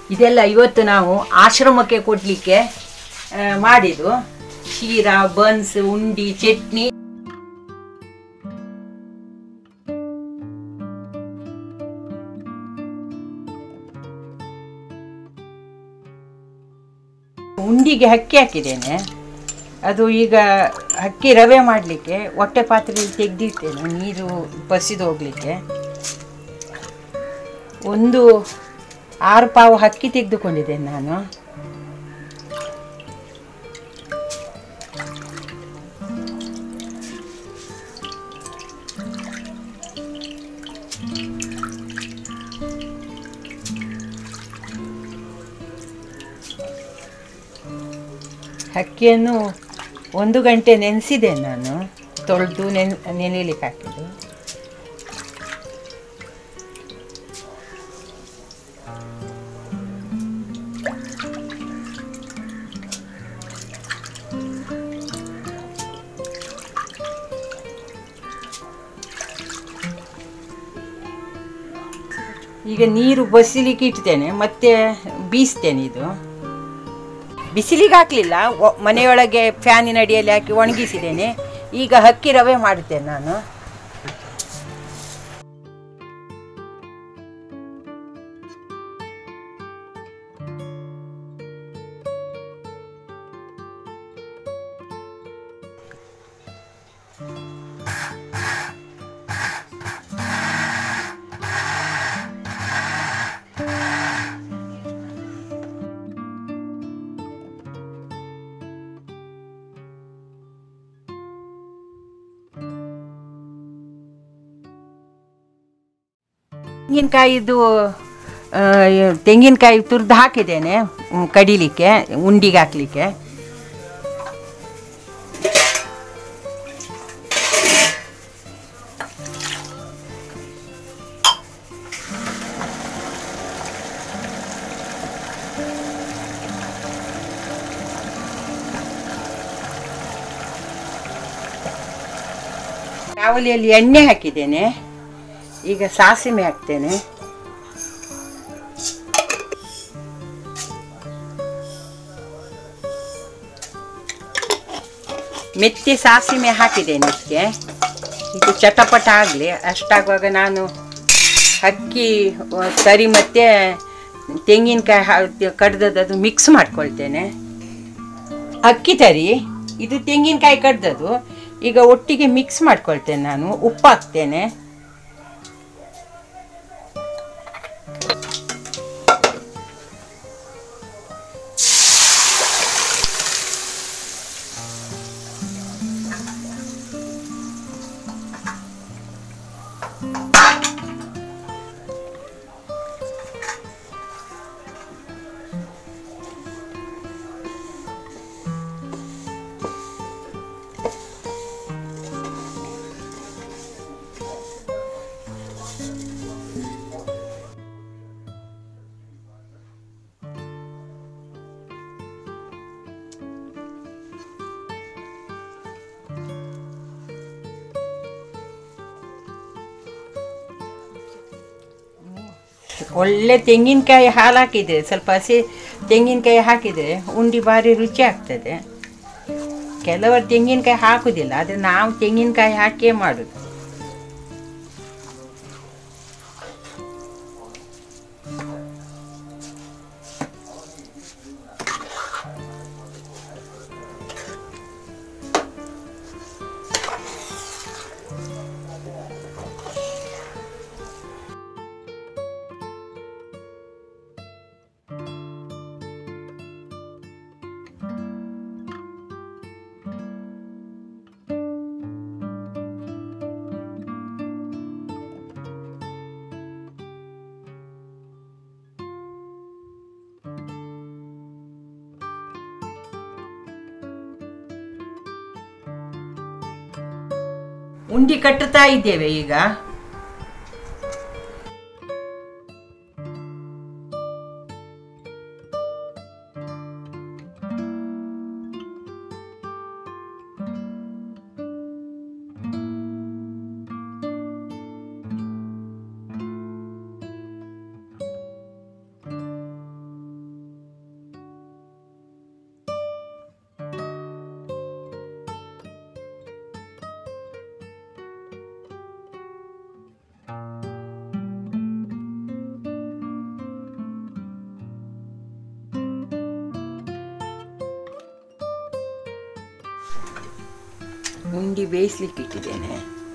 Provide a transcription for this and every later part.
ಇದೆಲ್ಲ ಇವತ್ತು ನಾವು ಆಶ್ರಮಕ್ಕೆ ಕೊಡಲಿಕ್ಕೆ ಮಾಡಿದ್ದು ಶೀರಾ ಬನ್ಸ್ ಉಂಡಿ ಚಟ್ನಿ ಉಂಡಿಗೆ ಅಕ್ಕಿ ಹಾಕಿದ್ದೇನೆ ಅದು ಈಗ ಅಕ್ಕಿ ರವೆ ಮಾಡಲಿಕ್ಕೆ ಹೊಟ್ಟೆ ಪಾತ್ರೆಯಲ್ಲಿ ತೆಗೆದಿರ್ತೇನೆ ನೀರು ಬಸಿದು ಹೋಗಲಿಕ್ಕೆ ಒಂದು ಆರು ಪಾವು ಅಕ್ಕಿ ತೆಗೆದುಕೊಂಡಿದ್ದೇನೆ ನಾನು ಅಕ್ಕಿಯನ್ನು ಒಂದು ಗಂಟೆ ನೆನೆಸಿದೆ ನಾನು ತೊಳೆದು ನೆನ್ ನೆನೆಯಲಿಕ್ಕೆ ಹಾಕಿದ್ದು ಈಗ ನೀರು ಬಸಿಲಿಕ್ಕೆ ಇಡ್ತೇನೆ ಮತ್ತೆ ಬೀಸ್ತೇನೆ ಇದು ಬಿಸಿಲಿಗೆ ಹಾಕಲಿಲ್ಲ ಮನೆಯೊಳಗೆ ಫ್ಯಾನಿನ ಅಡಿಯಲ್ಲಿ ಹಾಕಿ ಒಣಗಿಸಿದ್ದೇನೆ ಈಗ ಅಕ್ಕಿ ರವೆ ಮಾಡುತ್ತೇನೆ ನಾನು ತೆಂಗಿನಕಾಯಿದು ಆ, ತೆಂಗಿನಕಾಯಿ ತುರಿದು ಹಾಕಿದ್ದೇನೆ ಹ್ಮ್, ಕಡಿಲಿಕ್ಕೆ ಉಂಡಿಗೆ ಹಾಕ್ಲಿಕ್ಕೆ ಕಾವಲಿಯಲ್ಲಿ ಎಣ್ಣೆ ಹಾಕಿದ್ದೇನೆ ಈಗ ಸಾಸಿವೆ ಹಾಕ್ತೇನೆ ಮೆತ್ತೆ ಸಾಸಿವೆ ಹಾಕಿದ್ದೇನೆ ಇದಕ್ಕೆ ಇದು ಚಟಪಟ ಆಗಲಿ ಅಷ್ಟಾಗುವಾಗ ನಾನು ಅಕ್ಕಿ ಆ, ತರಿ ಮತ್ತು ತೆಂಗಿನಕಾಯಿ ಹಾ ಕಡ್ದದ್ದು ಅದು ಮಿಕ್ಸ್ ಮಾಡ್ಕೊಳ್ತೇನೆ ಅಕ್ಕಿ ತರಿ ಇದು ತೆಂಗಿನಕಾಯಿ ಕಡ್ದದ್ದು ಈಗ ಒಟ್ಟಿಗೆ ಮಿಕ್ಸ್ ಮಾಡ್ಕೊಳ್ತೇನೆ ನಾನು ಉಪ್ಪು ಹಾಕ್ತೇನೆ ಒಳ್ಳೆ ತೆಂಗಿನಕಾಯಿ ಹಾಲು ಹಾಕಿದರೆ ಸ್ವಲ್ಪ ಹಸಿ ತೆಂಗಿನಕಾಯಿ ಹಾಕಿದರೆ ಉಂಡಿ ಭಾರಿ ರುಚಿ ಆಗ್ತದೆ ಕೆಲವರು ತೆಂಗಿನಕಾಯಿ ಹಾಕುದಿಲ್ಲ ಆದರೆ ನಾವು ತೆಂಗಿನಕಾಯಿ ಹಾಕಿಯೇ ಮಾಡೋದು ಉಂಡಿ ಕಟ್ಟುತ್ತಾ ಇದ್ದೇವೆ ಈಗ ಉಂಡಿ ಬೇಯಿಸ್ಲಿಕ್ಕೆ ಇಟ್ಟಿದ್ದೇನೆ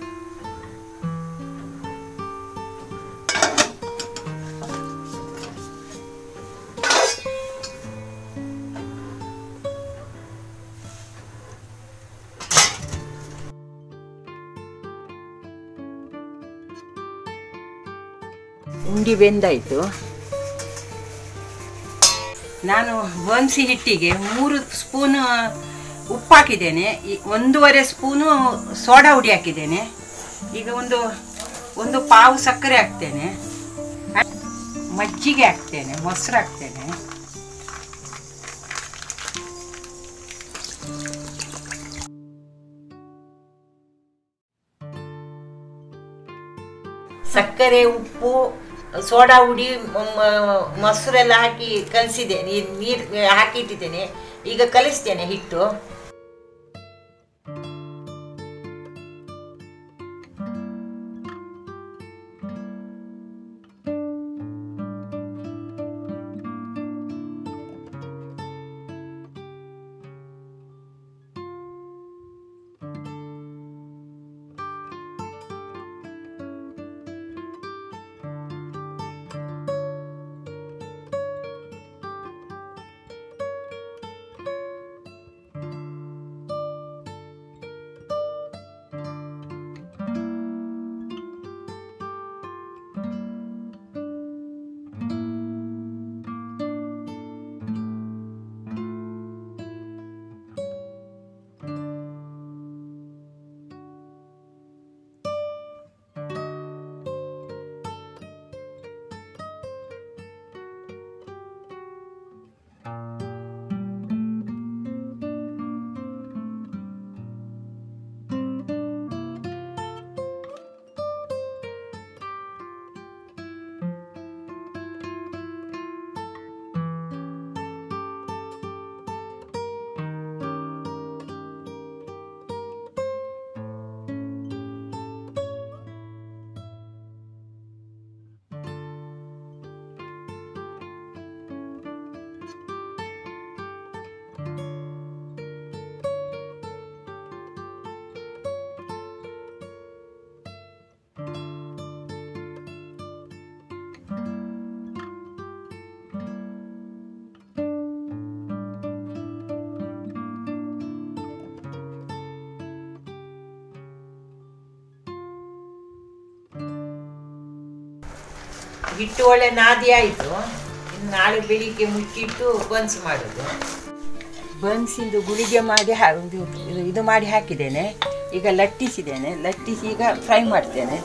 ಉಂಡಿ ಬೆಂದಾಯಿತು ನಾನು ಬನ್ಸಿ ಹಿಟ್ಟಿಗೆ ಮೂರು ಸ್ಪೂನು ಉಪ್ಪು ಹಾಕಿದ್ದೇನೆ ಈ ಒಂದೂವರೆ ಸ್ಪೂನು ಸೋಡಾ ಹುಡಿ ಹಾಕಿದ್ದೇನೆ ಈಗ ಒಂದು ಒಂದು ಪಾವು ಸಕ್ಕರೆ ಹಾಕ್ತೇನೆ ಮಜ್ಜಿಗೆ ಹಾಕ್ತೇನೆ ಮೊಸರು ಹಾಕ್ತೇನೆ ಸಕ್ಕರೆ ಉಪ್ಪು ಸೋಡಾ ಹುಡಿ ಮ- ಮೊಸರೆಲ್ಲ ಹಾಕಿ ಕಲಸಿದೆ ನೀರು ಹಾಕಿ ಇಟ್ಟಿದ್ದೇನೆ ಈಗ ಕಲಿಸ್ತೇನೆ ಹಿಟ್ಟು ಹಿಟ್ಟು ಒಳ್ಳೆ ನಾದಿ ಆಯಿತು ಇನ್ನು ನಾಳೆ ಬೆಳಿಗ್ಗೆ ಮುಚ್ಚಿಟ್ಟು ಬನ್ಸ್ ಮಾಡೋದು ಬನ್ಸಿಂದು ಗುಳಿಗೆ ಮಾಡಿ ಹಾ- ಇದು ಇದು- ಇದು ಮಾಡಿ ಹಾಕಿದ್ದೇನೆ ಈಗ ಲಟ್ಟಿಸಿದ್ದೇನೆ ಲಟ್ಟಿಸಿ ಈಗ ಫ್ರೈ ಮಾಡ್ತೇನೆ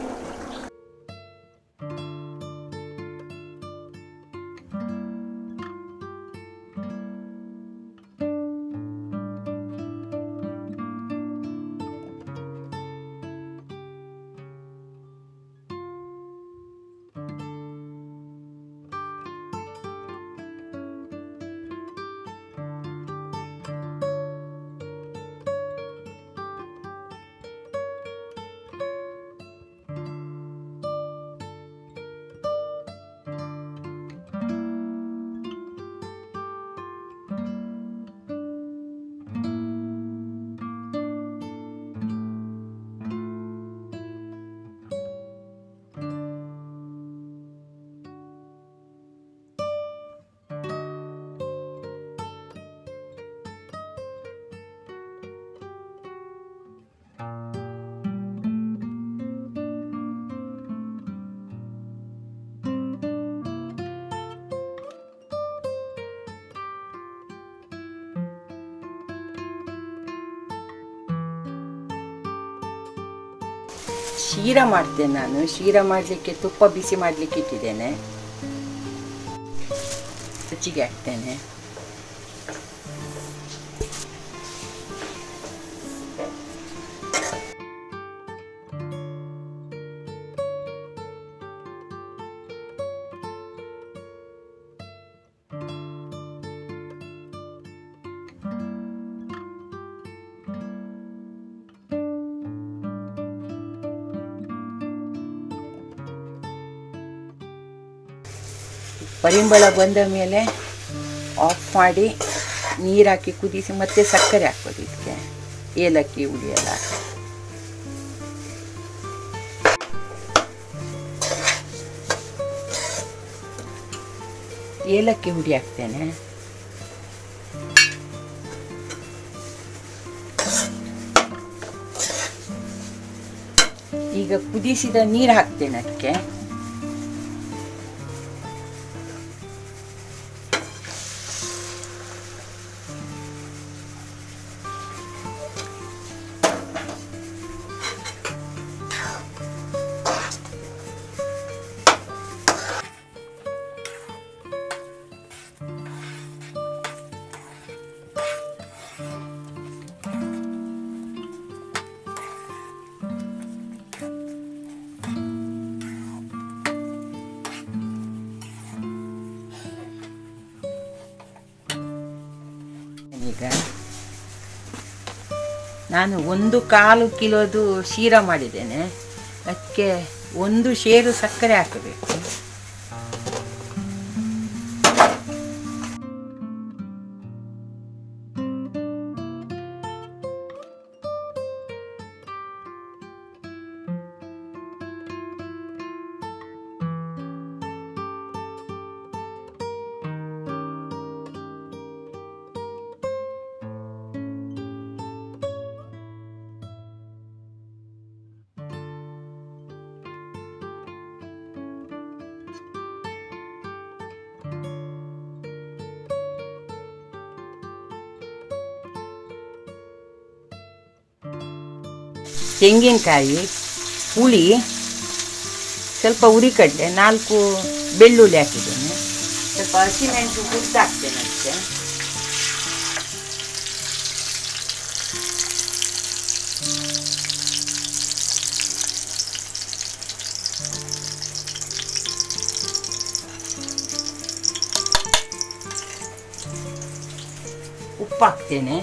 ಶೀರ ಮಾಡ್ತೇನೆ ನಾನು ಶೀರ ಮಾಡಲಿಕ್ಕೆ ತುಪ್ಪ ಬಿಸಿ ಮಾಡಲಿಕ್ಕೆ ಇಟ್ಟಿದ್ದೇನೆ ರುಚಿಗೆ ಹಾಕ್ತೇನೆ ಪರಿಮಳ ಬಂದ ಮೇಲೆ ಆಫ್ ಮಾಡಿ ನೀರು ಹಾಕಿ ಕುದಿಸಿ ಮತ್ತೆ ಸಕ್ಕರೆ ಹಾಕ್ಬೋದು ಇದಕ್ಕೆ ಏಲಕ್ಕಿ ಹುಡಿ ಎಲ್ಲ ಏಲಕ್ಕಿ ಹುಡಿ ಹಾಕ್ತೇನೆ ಈಗ ಕುದಿಸಿದ ನೀರು ಹಾಕ್ತೇನೆ ಅದಕ್ಕೆ ಈಗ ನಾನು ಒಂದು ಕಾಲು ಕಿಲೋದು ಶೀರಾ ಮಾಡಿದ್ದೇನೆ ಅದಕ್ಕೆ ಒಂದು ಶೇರು ಸಕ್ಕರೆ ಹಾಕಬೇಕು ತೆಂಗಿನಕಾಯಿ ಹುಳಿ ಸ್ವಲ್ಪ ಉರಿಕಡಲೆ ನಾಲ್ಕು ಬೆಳ್ಳುಳ್ಳಿ ಹಾಕಿದ್ದೇನೆ ಸ್ವಲ್ಪ ಹಸಿಮೆಣಸು ಹುರಿದು ಹಾಕ್ತೇನೆ ಅದಕ್ಕೆ ಉಪ್ಪು ಹಾಕ್ತೇನೆ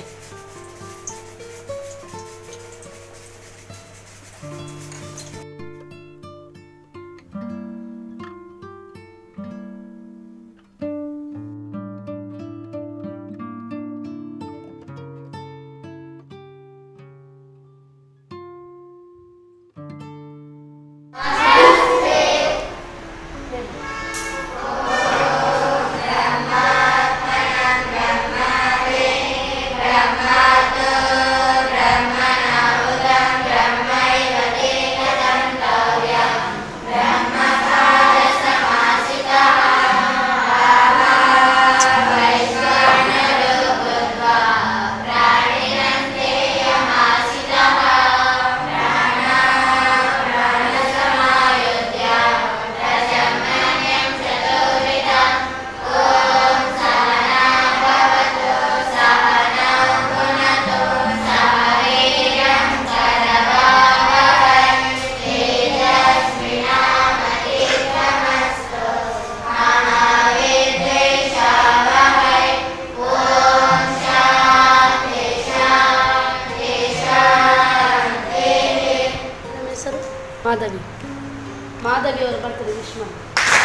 ನಮ್ಮ ಹೆಸರು ಮಾಧವಿ ಮಾಧವಿ ಅವರು ಬರ್ತಾರೆ ವಿಶ್ ಮಾಡಿ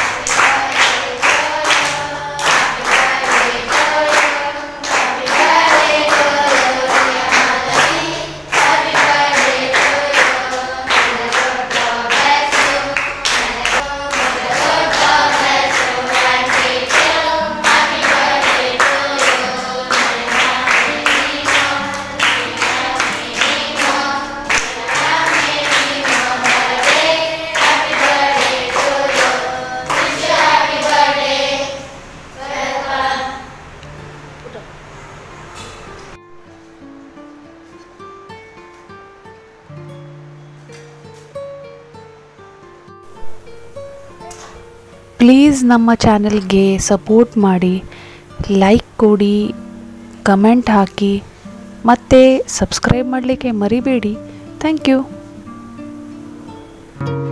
ಪ್ಲೀಸ್ ನಮ್ಮ ಚಾನಲ್ಗೆ ಸಪೋರ್ಟ್ ಮಾಡಿ ಲೈಕ್ ಕೊಡಿ ಕಮೆಂಟ್ ಹಾಕಿ ಮತ್ತು ಸಬ್ಸ್ಕ್ರೈಬ್ ಮಾಡಲಿಕ್ಕೆ ಮರಿಬೇಡಿ ಥ್ಯಾಂಕ್ ಯು